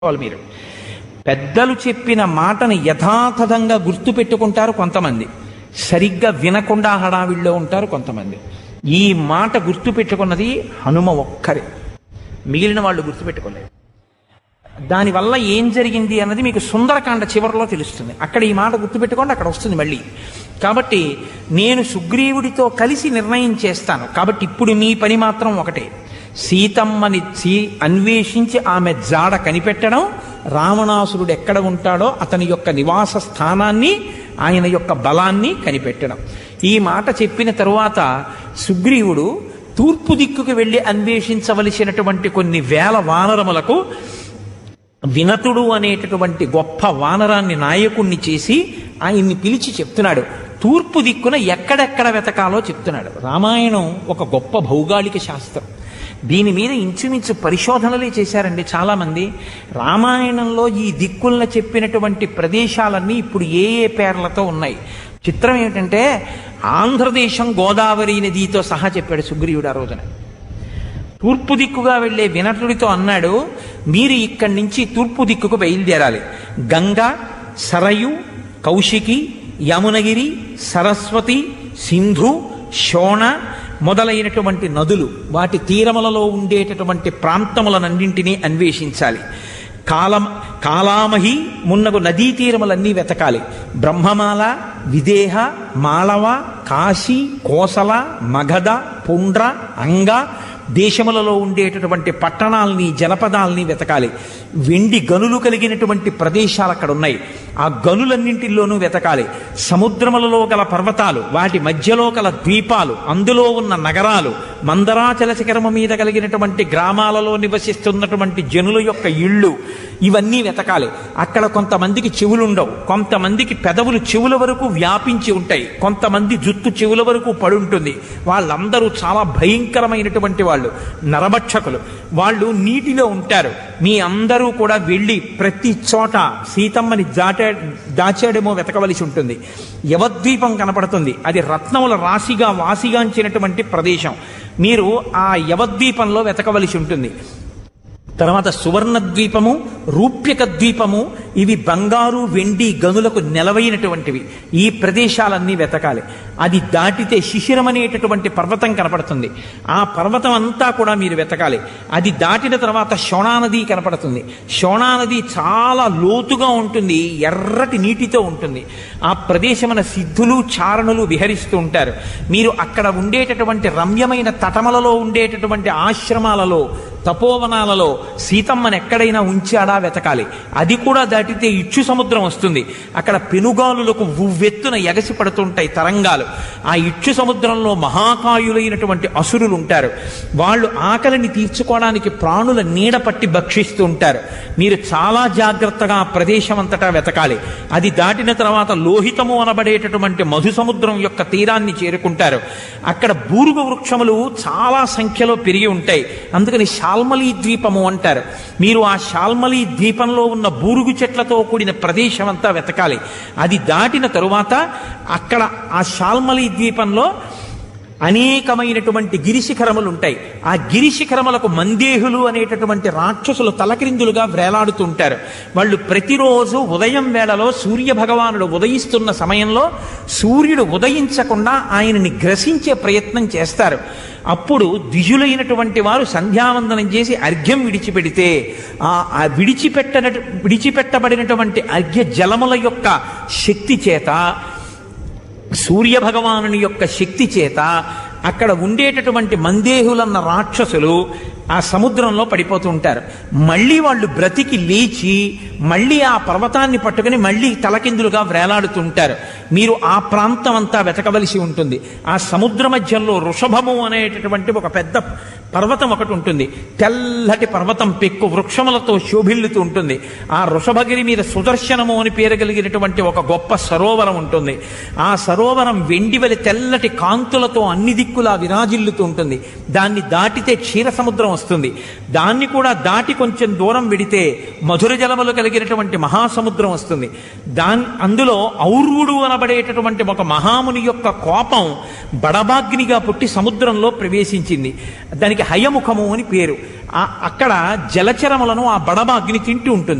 వాళ్ళు మీరు పెద్దలు చెప్పిన మాటని యథాతథంగా గుర్తుపెట్టుకుంటారు కొంతమంది సరిగ్గా వినకుండా హడావిడిలో ఉంటారు కొంతమంది ఈ మాట గుర్తుపెట్టుకున్నది హనుమ ఒక్కరే మిగిలిన వాళ్ళు గుర్తుపెట్టుకోలేదు దానివల్ల ఏం జరిగింది అన్నది మీకు సుందరకాండ చివరిలో తెలుస్తుంది అక్కడ ఈ మాట గుర్తుపెట్టుకోండి అక్కడ వస్తుంది మళ్ళీ కాబట్టి నేను సుగ్రీవుడితో కలిసి నిర్ణయం చేస్తాను కాబట్టి ఇప్పుడు మీ పని మాత్రం ఒకటే సీతమ్మని సీ అన్వేషించి ఆమె జాడ కనిపెట్టడం రావణాసురుడు ఎక్కడ ఉంటాడో అతని యొక్క నివాస స్థానాన్ని ఆయన యొక్క బలాన్ని కనిపెట్టడం ఈ మాట చెప్పిన తరువాత సుగ్రీవుడు తూర్పు దిక్కుకు వెళ్ళి అన్వేషించవలసినటువంటి కొన్ని వేల వానరములకు వినతుడు అనేటటువంటి గొప్ప వానరాన్ని నాయకుణ్ణి చేసి ఆయన్ని పిలిచి చెప్తున్నాడు తూర్పు దిక్కున ఎక్కడెక్కడ వెతకాలో చెప్తున్నాడు రామాయణం ఒక గొప్ప భౌగోళిక శాస్త్రం దీని మీద ఇంచుమించు పరిశోధనలే చేశారండి చాలామంది రామాయణంలో ఈ దిక్కుల్ని చెప్పినటువంటి ప్రదేశాలన్నీ ఇప్పుడు ఏ ఏ పేర్లతో ఉన్నాయి చిత్రం ఏమిటంటే ఆంధ్రదేశం గోదావరి నదితో సహా చెప్పాడు సుగ్రీవుడు ఆ రోజున తూర్పు దిక్కుగా వెళ్ళే వినతుడితో అన్నాడు మీరు ఇక్కడి నుంచి తూర్పు దిక్కుకు బయలుదేరాలి గంగ సరయు కౌశికి యమునగిరి సరస్వతి సింధు శోణ మొదలైనటువంటి నదులు వాటి తీరములలో ఉండేటటువంటి ప్రాంతములనన్నింటినీ అన్వేషించాలి కాలం కాలామహి మున్నగు నదీ తీరములన్నీ వెతకాలి బ్రహ్మమాల విదేహ మాళవ కాశీ కోసల మగధ పుండ్ర అంగ దేశములలో ఉండేటటువంటి పట్టణాలని జనపదాలని వెతకాలి వెండి గనులు కలిగినటువంటి ప్రదేశాలు అక్కడ ఉన్నాయి ఆ గనులన్నింటిలోనూ వెతకాలి సముద్రములలో గల పర్వతాలు వాటి మధ్యలో గల ద్వీపాలు అందులో ఉన్న నగరాలు మందరాచల శిఖరము మీద కలిగినటువంటి గ్రామాలలో నివసిస్తున్నటువంటి జనుల యొక్క ఇళ్ళు ఇవన్నీ వెతకాలి అక్కడ కొంతమందికి చెవులుండవు కొంతమందికి పెదవులు చెవుల వరకు వ్యాపించి ఉంటాయి కొంతమంది జుత్తు చెవుల వరకు పడుంటుంది వాళ్ళందరూ చాలా భయంకరమైనటువంటి వాళ్ళు నరభక్షకులు వాళ్ళు నీటిలో ఉంటారు మీ అందరూ కూడా వెళ్ళి ప్రతి చోట సీతమ్మని దాటా దాచాడేమో వెతకవలసి ఉంటుంది యవద్వీపం కనపడుతుంది అది రత్నముల రాశిగా వాసిగాంచినటువంటి ప్రదేశం మీరు ఆ యవద్వీపంలో వెతకవలసి ఉంటుంది తర్వాత సువర్ణ ద్వీపము రూప్యక ద్వీపము ఇవి బంగారు వెండి గనులకు నెలవైనటువంటివి ఈ ప్రదేశాలన్నీ వెతకాలి అది దాటితే శిశిరం అనేటటువంటి పర్వతం కనపడుతుంది ఆ పర్వతం అంతా కూడా మీరు వెతకాలి అది దాటిన తర్వాత శోణానది కనపడుతుంది శోణానది చాలా లోతుగా ఉంటుంది ఎర్రటి నీటితో ఉంటుంది ఆ ప్రదేశమున సిద్ధులు చారణులు విహరిస్తూ ఉంటారు మీరు అక్కడ ఉండేటటువంటి రమ్యమైన తటమలలో ఉండేటటువంటి ఆశ్రమాలలో తపోవనాలలో సీతమ్మను ఎక్కడైనా ఉంచాడా వెతకాలి అది కూడా దాటితే ఇచ్చు సముద్రం వస్తుంది అక్కడ పెనుగాలులకు ఉవ్వెత్తున ఎగసి పడుతుంటాయి తరంగాలు ఆ ఇచ్చు సముద్రంలో మహాకాయులైనటువంటి అసురులు ఉంటారు వాళ్ళు ఆకలిని తీర్చుకోవడానికి ప్రాణుల నీడ పట్టి భక్షిస్తూ ఉంటారు మీరు చాలా జాగ్రత్తగా ఆ ప్రదేశం అంతటా వెతకాలి అది దాటిన తర్వాత లోహితము అనబడేటటువంటి మధు సముద్రం యొక్క తీరాన్ని చేరుకుంటారు అక్కడ బూరుగ వృక్షములు చాలా సంఖ్యలో పెరిగి ఉంటాయి అందుకని శాల్మలి ద్వీపము అంటారు మీరు ఆ శాల్మలి ద్వీపంలో ఉన్న బూరుగు చెట్లతో కూడిన ప్రదేశం అంతా వెతకాలి అది దాటిన తరువాత అక్కడ ఆ శాల్మలి ద్వీపంలో అనేకమైనటువంటి గిరిశిఖరములు ఉంటాయి ఆ గిరిశిఖరములకు మందేహులు అనేటటువంటి రాక్షసులు తలక్రిందులుగా వేలాడుతూ ఉంటారు వాళ్ళు ప్రతిరోజు ఉదయం వేళలో సూర్య భగవానుడు ఉదయిస్తున్న సమయంలో సూర్యుడు ఉదయించకుండా ఆయనని గ్రసించే ప్రయత్నం చేస్తారు అప్పుడు ద్విజులైనటువంటి వారు సంధ్యావందనం చేసి అర్ఘ్యం విడిచిపెడితే ఆ విడిచిపెట్ట విడిచిపెట్టబడినటువంటి అర్ఘ్య జలముల యొక్క శక్తి చేత సూర్య భగవానుని యొక్క శక్తి చేత అక్కడ ఉండేటటువంటి మందేహులన్న రాక్షసులు ఆ సముద్రంలో పడిపోతూ ఉంటారు మళ్ళీ వాళ్ళు బ్రతికి లేచి మళ్ళీ ఆ పర్వతాన్ని పట్టుకుని మళ్ళీ తలకిందులుగా వేలాడుతుంటారు మీరు ఆ ప్రాంతం అంతా వెతకవలసి ఉంటుంది ఆ సముద్ర మధ్యంలో వృషభము అనేటటువంటి ఒక పెద్ద పర్వతం ఒకటి ఉంటుంది తెల్లటి పర్వతం పెక్కు వృక్షములతో శోభిల్లుతూ ఉంటుంది ఆ వృషభగిరి మీద సుదర్శనము అని పేరు కలిగినటువంటి ఒక గొప్ప సరోవరం ఉంటుంది ఆ సరోవరం వెండివలి తెల్లటి కాంతులతో అన్ని దిక్కులా విరాజిల్లుతూ ఉంటుంది దాన్ని దాటితే క్షీర సముద్రం వస్తుంది దాన్ని కూడా దాటి కొంచెం దూరం వెడితే మధుర జలములు కలిగినటువంటి మహాసముద్రం వస్తుంది దాని అందులో ఔర్వుడు అనబడేటటువంటి ఒక మహాముని యొక్క కోపం బడబాగ్నిగా పుట్టి సముద్రంలో ప్రవేశించింది దానికి హయముఖము అని పేరు ఆ- అక్కడ జలచరములను ఆ బడమ అగ్ని తింటూ ఉంటుంది